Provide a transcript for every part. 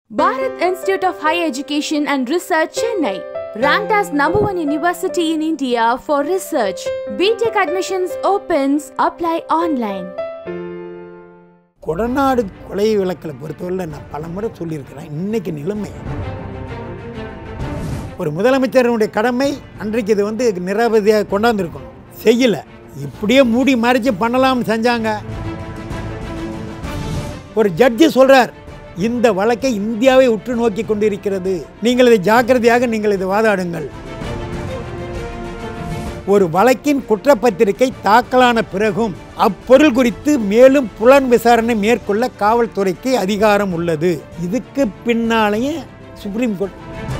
Bharat Institute of Higher Education and Research, Chennai. Ranked as number one university in India for research. BTech admissions opens. Apply online. Kodanad கொலை விளக்கில் பொறுத்தவரையில் நான் பல முறை சொல்லியிருக்கிறேன் இன்னைக்கு நிலைமை ஒரு முதலமைச்சருடைய கடமை அன்றைக்கு இது வந்து நிரவதியாக கொண்டாந்துருக்கணும் செய்யலை இப்படியே மூடி மறைச்சு பண்ணலாம்னு செஞ்சாங்க ஒரு ஜட்ஜி சொல்றார் இந்த வழக்கை இந்தியாவை உற்று நோக்கி கொண்டிருக்கிறது நீங்கள் இதை ஜாக்கிரதையாக நீங்கள் இதை வாதாடுங்கள் ஒரு வழக்கின் குற்றப்பத்திரிகை தாக்கலான பிறகும் அப்பொருள் குறித்து மேலும் புலன் விசாரணை மேற்கொள்ள காவல்துறைக்கு அதிகாரம் உள்ளது இதுக்கு பின்னாலேயே சுப்ரீம் கோர்ட்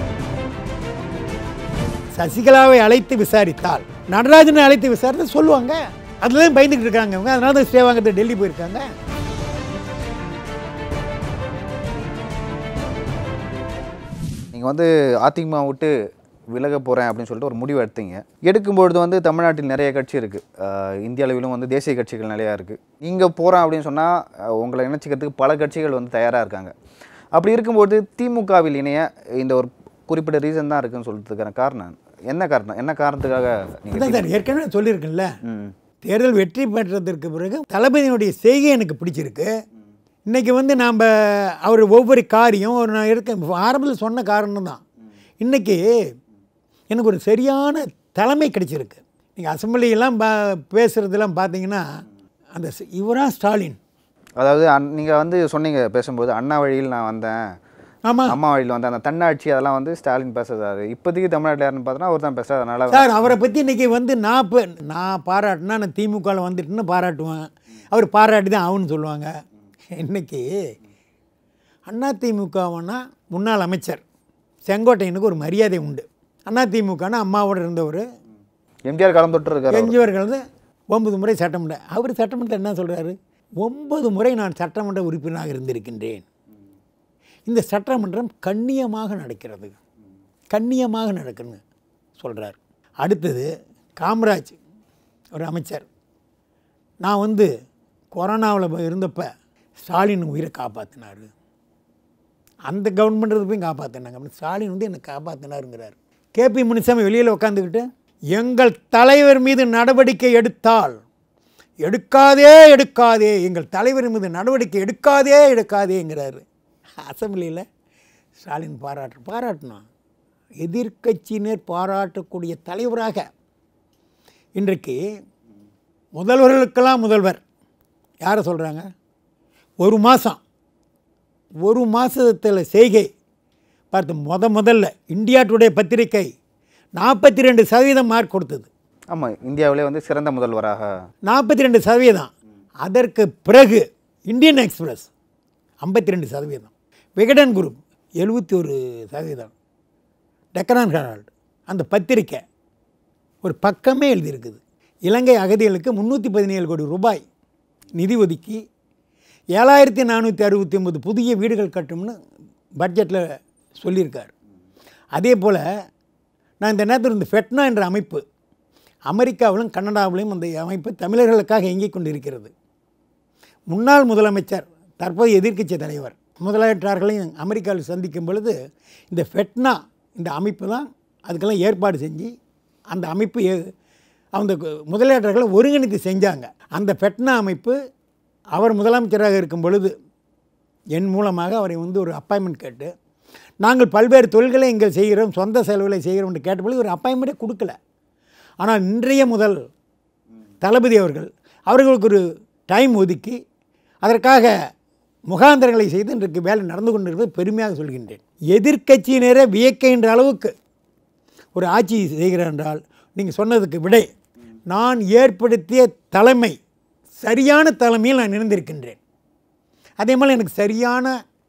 சசிகலாவை அழைத்து விசாரித்தால் நடராஜனை அழைத்து விசாரித்து சொல்லுவாங்க அதில் தான் பயந்துக்கிட்டு இருக்காங்க அவங்க அதனால தான் ஸ்டே வாங்கிறது டெல்லி போயிருக்காங்க நீங்கள் வந்து அதிமுக விட்டு விலக போகிறேன் அப்படின்னு சொல்லிட்டு ஒரு முடிவு எடுத்தீங்க எடுக்கும்பொழுது வந்து தமிழ்நாட்டில் நிறைய கட்சி இருக்குது இந்திய அளவிலும் வந்து தேசிய கட்சிகள் நிறையா இருக்குது நீங்கள் போகிறேன் அப்படின்னு சொன்னால் உங்களை இணைச்சிக்கிறதுக்கு பல கட்சிகள் வந்து தயாராக இருக்காங்க அப்படி இருக்கும்போது திமுகவில் இணைய இந்த ஒரு குறிப்பிட்ட ரீசன் தான் இருக்குன்னு சொல்கிறதுக்கான காரணம் என்ன காரணம் என்ன காரணத்துக்காக நீங்கள் அதான் சார் ஏற்கனவே சொல்லியிருக்கேன்ல ம் தேர்தல் வெற்றி பெற்றதற்கு பிறகு தளபதியினுடைய செய்கை எனக்கு பிடிச்சிருக்கு இன்னைக்கு வந்து நாம் அவர் ஒவ்வொரு காரியம் ஒரு நான் இருக்க ஆரம்பத்தில் சொன்ன காரணம் தான் இன்னைக்கு எனக்கு ஒரு சரியான தலைமை கிடைச்சிருக்கு நீங்கள் அசம்பிளியெல்லாம் பா பேசுகிறதெல்லாம் பார்த்தீங்கன்னா அந்த ஸ்- இவரா ஸ்டாலின் அதாவது நீங்கள் வந்து சொன்னீங்க பேசும்போது அண்ணா வழியில் நான் வந்தேன் ஆமாம் அம்மா வழியில் வந்தேன் அந்த தன்னாட்சி அதெல்லாம் வந்து ஸ்டாலின் பேசுறாரு இப்போதைக்கு தமிழ்நாட்டில் யாருன்னு பார்த்தோன்னா அவர் தான் பேசுறாரு அதனால சார் அவரை பற்றி இன்றைக்கி வந்து நான் இப்போ நான் பாராட்டினா நான் திமுகவில் வந்துட்டுன்னு பாராட்டுவேன் அவர் பாராட்டி தான் ஆகுன்னு சொல்லுவாங்க இன்னைக்கு அண்ணா திமுகவுன்னா முன்னாள் அமைச்சர் செங்கோட்டையனுக்கு ஒரு மரியாதை உண்டு அண்ணா திமுகனா அம்மாவோட இருந்தவர் எம்ஜிஆர் காலம் தொட்டு இருக்காரு எஞ்சியவர்கள் வந்து ஒன்பது முறை சட்டமன்ற அவர் சட்டமன்றத்தில் என்ன சொல்கிறாரு ஒன்பது முறை நான் சட்டமன்ற உறுப்பினராக இருந்திருக்கின்றேன் இந்த சட்டமன்றம் கண்ணியமாக நடக்கிறது கண்ணியமாக நடக்குன்னு சொல்கிறார் அடுத்தது காமராஜ் ஒரு அமைச்சர் நான் வந்து கொரோனாவில் இருந்தப்ப ஸ்டாலின் உயிரை காப்பாற்றினார் அந்த கவர்மெண்ட் போய் காப்பாற்றினாங்க அப்படின்னு ஸ்டாலின் வந்து என்னை காப்பாற்றினாருங்கிறார் கேபி முனிசாமி வெளியில் உட்காந்துக்கிட்டு எங்கள் தலைவர் மீது நடவடிக்கை எடுத்தால் எடுக்காதே எடுக்காதே எங்கள் தலைவர் மீது நடவடிக்கை எடுக்காதே எடுக்காதேங்கிறாரு அசம்பிளியில் ஸ்டாலின் பாராட்டு பாராட்டணும் எதிர்க்கட்சியினர் பாராட்டக்கூடிய தலைவராக இன்றைக்கு முதல்வர்களுக்கெல்லாம் முதல்வர் யாரை சொல்கிறாங்க ஒரு மாதம் ஒரு மாதத்தில் செய்கை பார்த்து முத முதல்ல இந்தியா டுடே பத்திரிகை நாற்பத்தி ரெண்டு சதவீதம் மார்க் கொடுத்தது ஆமாம் இந்தியாவிலே வந்து சிறந்த முதல்வராக நாற்பத்தி ரெண்டு சதவீதம் அதற்கு பிறகு இந்தியன் எக்ஸ்பிரஸ் ஐம்பத்தி ரெண்டு சதவீதம் விகடன் குரூப் எழுபத்தி ஒரு சதவீதம் டெக்கனான் ஹெரால்டு அந்த பத்திரிக்கை ஒரு பக்கமே எழுதியிருக்குது இலங்கை அகதிகளுக்கு முந்நூற்றி பதினேழு கோடி ரூபாய் நிதி ஒதுக்கி ஏழாயிரத்தி நானூற்றி அறுபத்தி ஒம்பது புதிய வீடுகள் கட்டும்னு பட்ஜெட்டில் சொல்லியிருக்கார் அதே போல் நான் இந்த நேரத்தில் இந்த ஃபெட்னா என்ற அமைப்பு அமெரிக்காவிலும் கனடாவிலும் அந்த அமைப்பு தமிழர்களுக்காக இயங்கிக் கொண்டிருக்கிறது முன்னாள் முதலமைச்சர் தற்போது எதிர்க்கட்சி தலைவர் முதலீட்டாளர்களையும் அமெரிக்காவில் சந்திக்கும் பொழுது இந்த ஃபெட்னா இந்த அமைப்பு தான் அதுக்கெல்லாம் ஏற்பாடு செஞ்சு அந்த அமைப்பு ஏ- அந்த கு- முதலீட்டாளர்களை ஒருங்கிணைத்து செஞ்சாங்க அந்த ஃபெட்னா அமைப்பு அவர் முதலமைச்சராக இருக்கும் பொழுது என் மூலமாக அவரை வந்து ஒரு அப்பாயின்மெண்ட் கேட்டு நாங்கள் பல்வேறு தொழில்களை இங்கே செய்கிறோம் சொந்த செலவில் செய்கிறோம் என்று கேட்டபொழுது ஒரு அப்பாயின்மெண்ட்டே கொடுக்கல ஆனால் இன்றைய முதல் தளபதி அவர்கள் அவர்களுக்கு ஒரு டைம் ஒதுக்கி அதற்காக முகாந்திரங்களை செய்து இன்றைக்கு வேலை நடந்து கொண்டிருப்பது பெருமையாக சொல்கின்றேன் எதிர்க்கட்சியினரை வியக்கின்ற அளவுக்கு ஒரு ஆட்சி செய்கிறார் என்றால் நீங்கள் சொன்னதுக்கு விடை நான் ஏற்படுத்திய தலைமை சரியான தலைமையில் நான் இருந்திருக்கின்றேன் அதே மாதிரி எனக்கு சரியான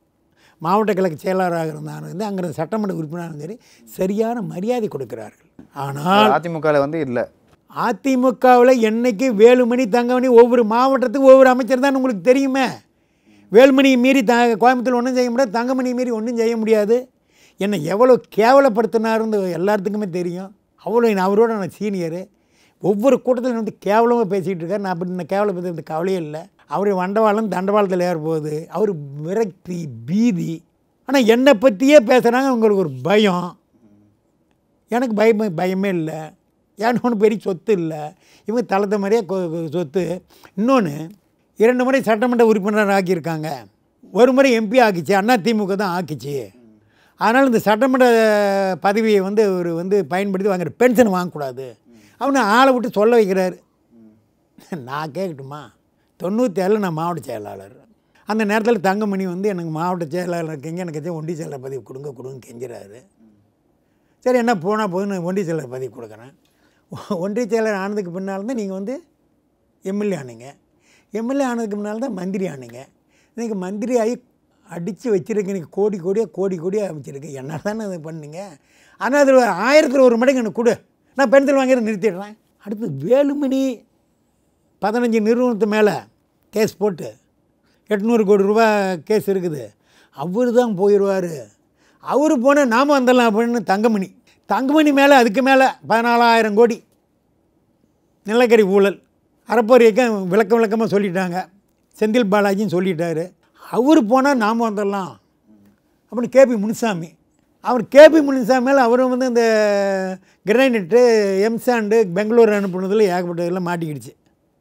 மாவட்ட கிழக்கு செயலாளராக இருந்தாலும் வந்து அங்கே சட்டமன்ற உறுப்பினராக சரி சரியான மரியாதை கொடுக்கிறார்கள் ஆனால் அதிமுகவில் வந்து இல்லை அதிமுகவில் என்னைக்கு வேலுமணி தங்கமணி ஒவ்வொரு மாவட்டத்துக்கு ஒவ்வொரு அமைச்சர் தான் உங்களுக்கு தெரியுமே வேலுமணியை மீறி த கோயம்புத்தூர் ஒன்றும் செய்ய முடியாது தங்கமணியை மீறி ஒன்றும் செய்ய முடியாது என்னை எவ்வளோ கேவலப்படுத்தினாருன்னு எல்லாத்துக்குமே தெரியும் அவ்வளோ நான் அவரோட நான் சீனியரு ஒவ்வொரு கூட்டத்தில் வந்து கேவலமாக பேசிகிட்டு இருக்காரு நான் அப்படி இந்த கேவலப்படுத்த கவலையே இல்லை அவர் வண்டவாளம் தண்டவாளத்தில் ஏற போகுது அவர் விரக்தி பீதி ஆனால் என்னை பற்றியே பேசுகிறாங்க உங்களுக்கு ஒரு பயம் எனக்கு பயமே பயமே இல்லை ஏன்னா ஒன்று பெரிய சொத்து இல்லை இவங்க தளர்த்த மாதிரியே கொ- கொ- சொத்து இன்னொன்று இரண்டு முறை சட்டமன்ற உறுப்பினர் ஆக்கியிருக்காங்க ஒரு முறை எம்பி ஆக்கிச்சு அண்ணா திமுக தான் ஆக்கிச்சு அதனால் இந்த சட்டமன்ற பதவியை வந்து அவர் வந்து பயன்படுத்தி வாங்குற பென்ஷன் வாங்கக்கூடாது அவனை ஆளை விட்டு சொல்ல வைக்கிறாரு நான் கேட்கட்டுமா தொண்ணூற்றி ஏழில் நான் மாவட்ட செயலாளர் அந்த நேரத்தில் தங்கமணி வந்து எனக்கு மாவட்ட செயலாளர் இருக்கீங்க எனக்கு ஏதாச்சும் ஒண்டி செயலர் பதவி கொடுங்க கொடுங்க கெஞ்சுறாரு சரி என்ன போனால் போதுன்னு ஒன்றிய செயலர் பதவி கொடுக்குறேன் ஒன்றிய செயலர் ஆனதுக்கு பின்னால் தான் நீங்கள் வந்து எம்எல்ஏ ஆனீங்க எம்எல்ஏ ஆனதுக்கு முன்னால் தான் மந்திரி ஆனீங்க இன்றைக்கி மந்திரி ஆகி அடித்து வச்சுருக்கு எனக்கு கோடி கோடியாக கோடி கோடியாக அமைச்சிருக்கு என்ன தானே இது பண்ணீங்க ஆனால் அதில் ஆயிரத்தில் ஒரு மடங்கு எனக்கு கொடு நான் பென்சில் வாங்கி நிறுத்திடுறேன் அடுத்து வேலுமணி பதினஞ்சு நிறுவனத்து மேலே கேஸ் போட்டு எட்நூறு கோடி ரூபா கேஸ் இருக்குது அவர் தான் போயிடுவார் அவர் போனால் நாம வந்துடலாம் அப்படின்னு தங்கமணி தங்கமணி மேலே அதுக்கு மேலே பதினாலாயிரம் கோடி நிலக்கரி ஊழல் அறப்போர் இயக்கம் விளக்க விளக்கமாக சொல்லிட்டாங்க செந்தில் பாலாஜின்னு சொல்லிட்டாரு அவர் போனால் நாம் வந்துடலாம் அப்படின்னு கேபி முனுசாமி அவர் கேபி முனுசாமி மேலே அவரும் வந்து இந்த கிரைனட்டு எம்சாண்டு பெங்களூர் அனுப்புனதில் ஏகப்பட்டதெல்லாம் மாட்டிக்கிடுச்சு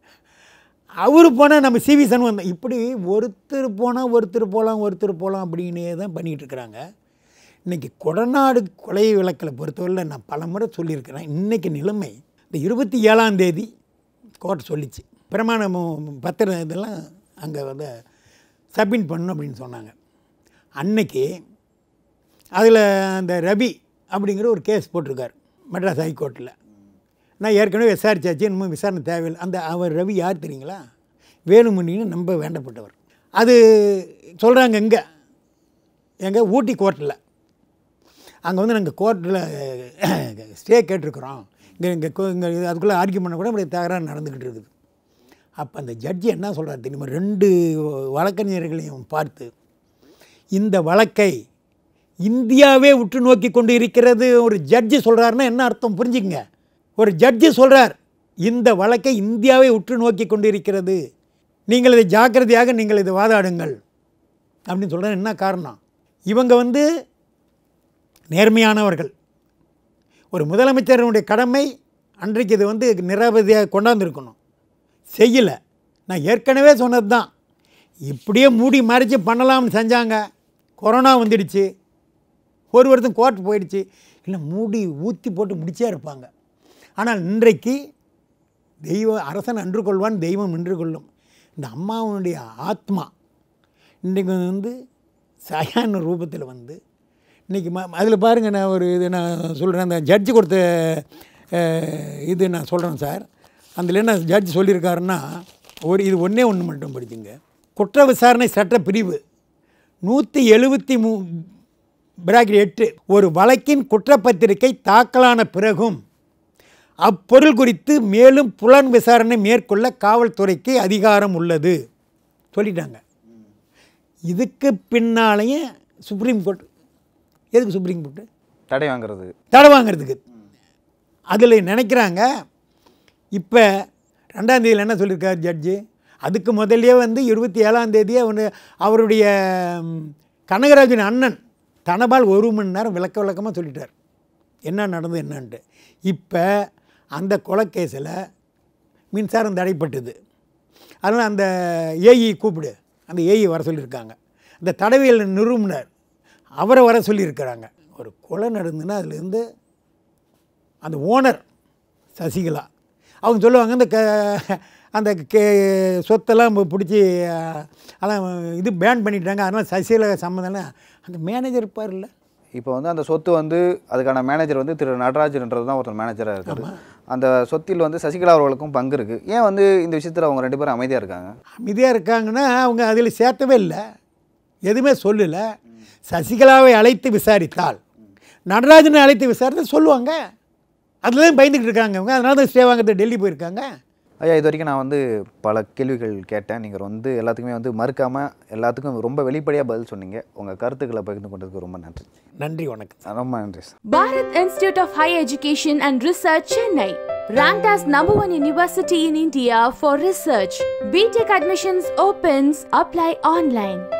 அவர் போனால் நம்ம சிவி சன் வந்தோம் இப்படி ஒருத்தர் போனால் ஒருத்தர் போகலாம் ஒருத்தர் போகலாம் அப்படின்னே தான் பண்ணிகிட்டு இருக்கிறாங்க இன்றைக்கி கொடநாடு கொலை விளக்கில் பொறுத்தவரையில் நான் பல முறை சொல்லியிருக்கிறேன் இன்றைக்கி நிலைமை இந்த இருபத்தி ஏழாம் தேதி கோர்ட் சொல்லிச்சு பிரமாண மு- பத்திரம் இதெல்லாம் அங்கே வந்து சப்மிட் பண்ணணும் அப்படின்னு சொன்னாங்க அன்னைக்கு அதில் அந்த ரவி அப்படிங்கிற ஒரு கேஸ் போட்டிருக்கார் மெட்ராஸ் ஹைகோர்ட்டில் நான் ஏற்கனவே விசாரிச்சாச்சு இன்னும் விசாரணை தேவையில்லை அந்த அவர் ரவி யார் தெரியுங்களா வேலுமணின்னு நம்ப வேண்டப்பட்டவர் அது சொல்கிறாங்க எங்கே எங்கள் ஊட்டி கோர்ட்டில் அங்கே வந்து நாங்கள் கோர்ட்டில் ஸ்டே கேட்டிருக்கிறோம் இங்கே இங்கே இங்கே அதுக்குள்ளே ஆர்கியூ பண்ண கூட இப்படி தகராறு நடந்துக்கிட்டு இருக்குது அப்போ அந்த ஜட்ஜி என்ன சொல்கிறார் தெரியுமா ரெண்டு வழக்கறிஞர்களையும் பார்த்து இந்த வழக்கை இந்தியாவே உற்று நோக்கி கொண்டு இருக்கிறது ஒரு ஜட்ஜி சொல்கிறாருன்னா என்ன அர்த்தம் புரிஞ்சுக்கங்க ஒரு ஜட்ஜி சொல்கிறார் இந்த வழக்கை இந்தியாவே உற்று நோக்கி கொண்டு இருக்கிறது நீங்கள் இதை ஜாக்கிரதையாக நீங்கள் இதை வாதாடுங்கள் அப்படின்னு சொல்கிறார் என்ன காரணம் இவங்க வந்து நேர்மையானவர்கள் ஒரு முதலமைச்சருடைய கடமை அன்றைக்கு இது வந்து நிரவதியாக கொண்டாந்துருக்கணும் செய்யலை நான் ஏற்கனவே சொன்னது தான் இப்படியே மூடி மறைச்சு பண்ணலாம்னு செஞ்சாங்க கொரோனா வந்துடுச்சு ஒரு வருஷம் கோர்ட் போயிடுச்சு இல்லை மூடி ஊற்றி போட்டு முடிச்சே இருப்பாங்க ஆனால் இன்றைக்கு தெய்வ அரசன் அன்று கொள்வான் தெய்வம் நின்று கொள்ளும் இந்த அம்மாவனுடைய ஆத்மா இன்றைக்கு வந்து சயான ரூபத்தில் வந்து இன்றைக்கி ம அதில் பாருங்கள் நான் ஒரு இது நான் சொல்கிறேன் அந்த ஜட்ஜி கொடுத்த அஹ், இது நான் சொல்கிறேன் சார் அதில் என்ன ஜட்ஜ் சொல்லியிருக்காருன்னா ஒரு இது ஒன்றே ஒன்று மட்டும் படிச்சுங்க குற்ற விசாரணை சட்ட பிரிவு நூற்றி எழுபத்தி மூ பிராக்கெட் எட்டு ஒரு வழக்கின் குற்றப்பத்திரிகை தாக்கலான பிறகும் அப்பொருள் குறித்து மேலும் புலன் விசாரணை மேற்கொள்ள காவல்துறைக்கு அதிகாரம் உள்ளது சொல்லிட்டாங்க இதுக்கு பின்னாலேயும் சுப்ரீம் கோர்ட் எதுக்கு சுப்ரீம் கோர்ட்டு தடை வாங்குறது தடை வாங்குறதுக்கு அதில் நினைக்கிறாங்க இப்போ ரெண்டாம் தேதியில் என்ன சொல்லியிருக்காரு ஜட்ஜு அதுக்கு முதல்லயே வந்து இருபத்தி ஏழாம் தேதியே அவனு அவருடைய ம், கனகராஜன் அண்ணன் தனபால் ஒரு மணி நேரம் விளக்க விளக்கமாக சொல்லிட்டார் என்ன நடந்தது என்னன்ட்டு இப்போ அந்த கொலைக்கேஸில் மின்சாரம் தடைப்பட்டது அதனால் அந்த ஏஇ கூப்பிடு அந்த ஏஇ வர சொல்லியிருக்காங்க அந்த தடவியல் நிறுவனர் அவரை வர சொல்லியிருக்கிறாங்க ஒரு கொலை நடந்துன்னா அதுலேருந்து அந்த ஓனர் சசிகலா அவங்க சொல்லுவாங்க இந்த க அந்த கே சொத்தெல்லாம் பிடிச்சி அதான் இது பேன் பண்ணிட்டாங்க அதனால் சசிகலா சம்மந்தம்லாம் அந்த மேனேஜர் இருப்பார்ல இப்போ வந்து அந்த சொத்து வந்து அதுக்கான மேனேஜர் வந்து திரு நடராஜன்ன்றது தான் ஒருத்தர் மேனேஜராக இருக்காரு அந்த சொத்தில் வந்து சசிகலா அவர்களுக்கும் பங்கு இருக்குது ஏன் வந்து இந்த விஷயத்தில் அவங்க ரெண்டு பேரும் அமைதியாக இருக்காங்க அமைதியாக இருக்காங்கன்னா அவங்க அதில் சேர்த்தவே இல்லை எதுவுமே சொல்லலை சசிகலாவை அழைத்து விசாரித்தால் நடராஜனை அழைத்து விசாரித்தா சொல்லுவாங்க அதுலேயும் பயந்துக்கிட்டு இருக்காங்க அவங்க அதனால தான் ஸ்டே வாங்கிறது டெல்லி போயிருக்காங்க ஐயா இது வரைக்கும் நான் வந்து பல கேள்விகள் கேட்டேன் நீங்கள் வந்து எல்லாத்துக்குமே வந்து மறுக்காமல் எல்லாத்துக்கும் ரொம்ப வெளிப்படையாக பதில் சொன்னீங்க உங்கள் கருத்துக்களை பகிர்ந்து கொண்டதுக்கு ரொம்ப நன்றி நன்றி வணக்கம் ரொம்ப நன்றி sir Bharat Institute of Higher Education and Research, Chennai. Ranked as number one university in India for research. BTech admissions opens. Apply online.